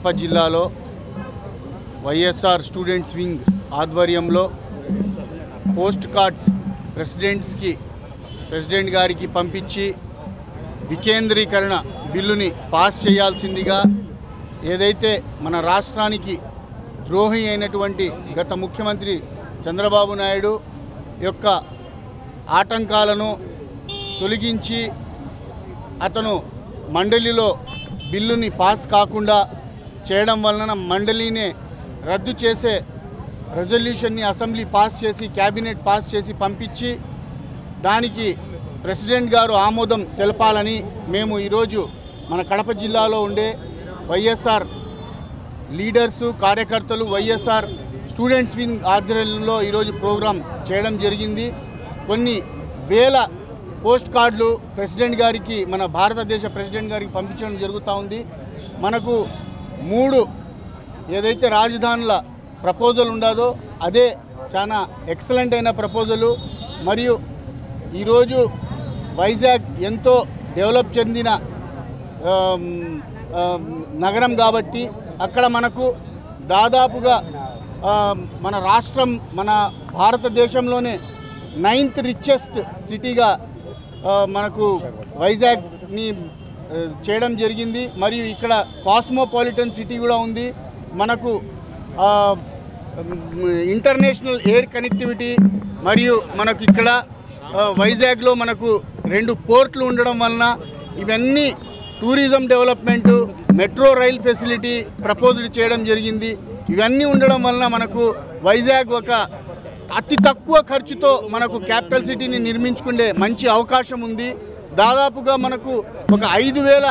కడప జిల్లాలో YSR students wing ఆధ్వర్యంలో post cards ప్రెసిడెంట్స్కి ప్రెసిడెంట్ గారికి పంపించి వికేంద్రీకరణ బిల్లుని పాస్ చేయాల్సిందిగా ఏదైతే మన రాష్ట్రానికి ద్రోహి అయినటువంటి గత ముఖ్యమంత్రి చంద్రబాబు నాయుడు యొక్క ఆటంకాలను తొలగించి అతను మండలిలో బిల్లుని పాస్ కాకుండా చేయడం వలన మండలినే రద్దు చేసే రెజల్యూషన్ని అసెంబ్లీ పాస్ చేసి క్యాబినెట్ పాస్ చేసి పంపించి దానికి ప్రెసిడెంట్ గారు ఆమోదం తెలపాలని మేము ఈరోజు మన కడప జిల్లాలో ఉండే వైఎస్ఆర్ లీడర్సు కార్యకర్తలు వైఎస్ఆర్ స్టూడెంట్స్ వింగ్ ఆధ్వర్యంలో ఈరోజు ప్రోగ్రాం చేయడం జరిగింది కొన్ని వేల పోస్ట్ కార్డులు ప్రెసిడెంట్ గారికి మన భారతదేశ ప్రెసిడెంట్ గారికి పంపించడం జరుగుతూ ఉంది మనకు మూడు ఏదైతే రాజధానుల ప్రపోజల్ ఉండదో అదే చాలా ఎక్సలెంట్ అయిన ప్రపోజలు మరియు ఈరోజు వైజాగ్ ఎంతో డెవలప్ చెందిన ఆమ్, ఆమ్, నగరం కాబట్టి అక్కడ మనకు దాదాపుగా ఆమ్, మన రాష్ట్రం మన భారతదేశంలోనే నైన్త్ రిచెస్ట్ సిటీగా ఆ, మనకు వైజాగ్ని ఆ, చేయడం జరిగింది మరియు ఇక్కడ కాస్మోపాలిటన్ సిటీ కూడా ఉంది మనకు ఆ, ఇంటర్నేషనల్ ఎయిర్ కనెక్టివిటీ మరియు మనకు ఇక్కడ ఆ, వైజాగ్లో మనకు రెండు పోర్ట్లు ఉండడం వలన ఇవన్నీ tourism development metro rail facility proposal చేయడం జరిగింది ఇవన్నీ ఉండడం వలన మనకు వైజాగ్ ఒక అతి తక్కువ ఖర్చుతో మనకు క్యాపిటల్ సిటీని నిర్మించుకునే మంచి అవకాశం ఉంది దాదాపుగా మనకు ఒక ఐదు వేల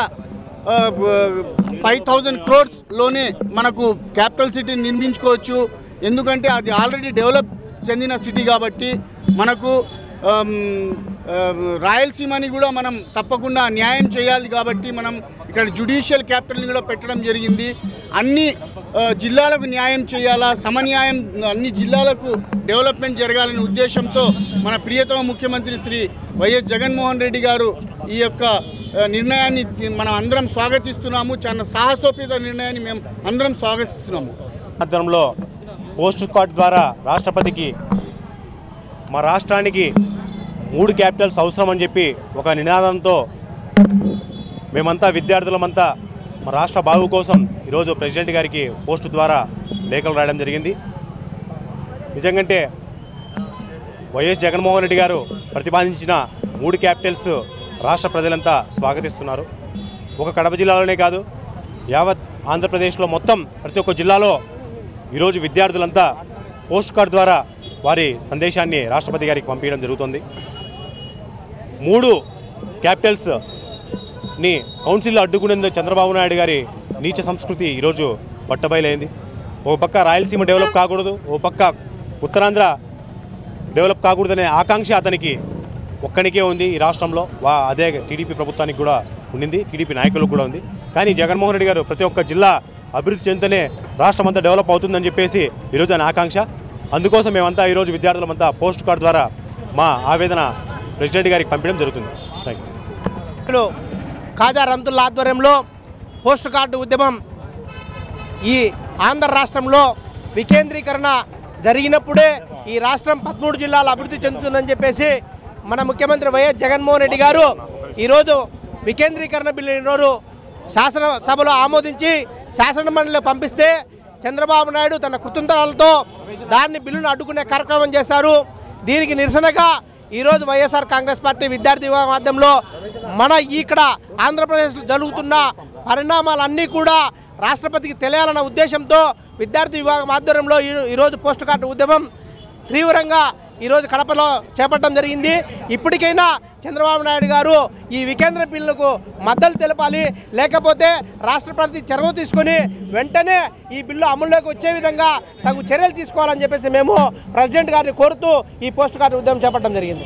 ఫైవ్ థౌజండ్ క్రోర్స్లోనే మనకు క్యాపిటల్ సిటీని నిర్మించుకోవచ్చు ఎందుకంటే అది ఆల్రెడీ డెవలప్ చెందిన సిటీ కాబట్టి మనకు ఆమ్, ఆ, రాయలసీమని కూడా మనం తప్పకుండా న్యాయం చేయాలి కాబట్టి మనం ఇక్కడ జుడిషియల్ క్యాపిటల్ని కూడా పెట్టడం జరిగింది అన్ని ఆ, జిల్లాలకు న్యాయం చేయాలా సమన్యాయం అన్ని జిల్లాలకు డెవలప్మెంట్ జరగాలనే ఉద్దేశంతో మన ప్రియతమ ముఖ్యమంత్రి శ్రీ వైఎస్ జగన్మోహన్ రెడ్డి గారు ఈ యొక్క ఆ, నిర్ణయాన్ని మనం అందరం స్వాగతిస్తున్నాము చాలా సాహసోపేత నిర్ణయాన్ని మేము అందరం స్వాగతిస్తున్నాము ఆధ్వర్యంలో పోస్ట్ కార్డ్ ద్వారా రాష్ట్రపతికి మా రాష్ట్రానికి మూడు క్యాపిటల్స్ అవసరం అని చెప్పి ఒక నినాదంతో మేమంతా విద్యార్థులమంతా మా రాష్ట్ర బాగు కోసం ఈరోజు ప్రెసిడెంట్ గారికి పోస్ట్ ద్వారా లేఖలు రాయడం జరిగింది నిజంగంటే వైఎస్ జగన్మోహన్ రెడ్డి గారు ప్రతిపాదించిన మూడు క్యాపిటల్స్ రాష్ట్ర ప్రజలంతా స్వాగతిస్తున్నారు ఒక కడప జిల్లాలోనే కాదు యావత్ ఆంధ్రప్రదేశ్లో మొత్తం ప్రతి ఒక్క జిల్లాలో ఈరోజు విద్యార్థులంతా పోస్ట్ కార్డ్ ద్వారా వారి సందేశాన్ని రాష్ట్రపతి గారికి పంపించడం జరుగుతుంది మూడు క్యాపిటల్స్ ని కౌన్సిల్లో అడ్డుకునేందుకు చంద్రబాబు నాయుడు గారి నీచ సంస్కృతి ఈరోజు పట్టబయలైంది ఓ పక్క రాయలసీమ డెవలప్ కాకూడదు ఓ పక్క ఉత్తరాంధ్ర డెవలప్ కాకూడదనే ఆకాంక్ష అతనికి ఒక్కనికే ఉంది ఈ రాష్ట్రంలో వా అదే టీడీపీ ప్రభుత్వానికి కూడా ఉండింది టీడీపీ నాయకులకు కూడా ఉంది కానీ జగన్మోహన్ రెడ్డి గారు ప్రతి ఒక్క జిల్లా అభివృద్ధి చెందితేనే రాష్ట్రం అంతా డెవలప్ అవుతుందని చెప్పేసి ఈరోజు ఆయన ఆకాంక్ష అందుకోసం మేమంతా ఈరోజు విద్యార్థులమంతా పోస్ట్ కార్డ్ ద్వారా మా ఆవేదన ప్రెసిడెంట్ గారికి పంపించడం జరుగుతుంది థ్యాంక్ యూ నాయకులు ఖాజా రమ్తుల్లా ఆధ్వర్యంలో పోస్ట్ కార్డు ఉద్యమం ఈ ఆంధ్ర రాష్ట్రంలో వికేంద్రీకరణ జరిగినప్పుడే ఈ రాష్ట్రం పదమూడు జిల్లాలు అభివృద్ధి చెందుతుందని చెప్పేసి మన ముఖ్యమంత్రి వైఎస్ జగన్మోహన్ రెడ్డి గారు ఈరోజు వికేంద్రీకరణ బిల్లు ఈరోజు శాసనసభలో ఆమోదించి శాసన మండలిలో పంపిస్తే చంద్రబాబు నాయుడు తన కృతంతరాలతో దాన్ని బిల్లును అడ్డుకునే కార్యక్రమం చేశారు దీనికి నిరసనగా ఈరోజు వైఎస్ఆర్ కాంగ్రెస్ పార్టీ విద్యార్థి విభాగం మాధ్యమంలో మన ఇక్కడ ఆంధ్రప్రదేశ్లో జరుగుతున్న పరిణామాలన్నీ కూడా రాష్ట్రపతికి తెలియాలన్న ఉద్దేశంతో విద్యార్థి విభాగం ఆధ్వర్యంలో ఈ- ఈరోజు పోస్ట్ కార్డు ఉద్యమం తీవ్రంగా ఈరోజు కడపలో చేపట్టడం జరిగింది ఇప్పటికైనా చంద్రబాబు నాయుడు గారు ఈ వికేంద్ర బిల్లుకు మద్దతు తెలపాలి లేకపోతే రాష్ట్రపతి చొరవ తీసుకొని వెంటనే ఈ బిల్లు అమల్లోకి వచ్చే విధంగా తగు చర్యలు తీసుకోవాలని చెప్పేసి మేము ప్రెసిడెంట్ గారిని కోరుతూ ఈ పోస్ట్ కార్డు ఉద్యమం చేపట్టడం జరిగింది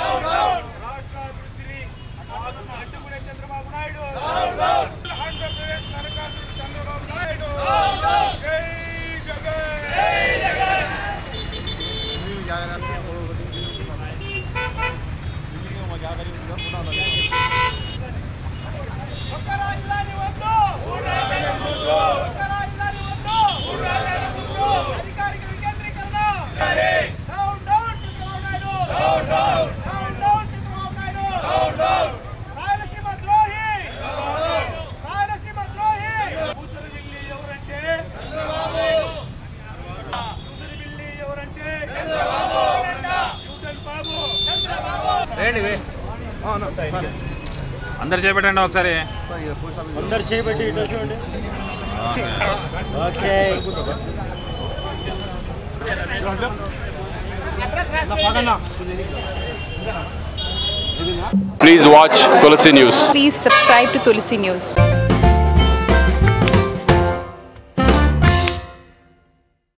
రాష్ట్రాభివృద్ధిని అడ్డుకునే చంద్రబాబు నాయుడు అందరు చేపెట్టండి ఒకసారి అందరు చేయబెట్టి ఇటు చూడండి okay Please watch Tulsi News. Please subscribe to Tulsi News.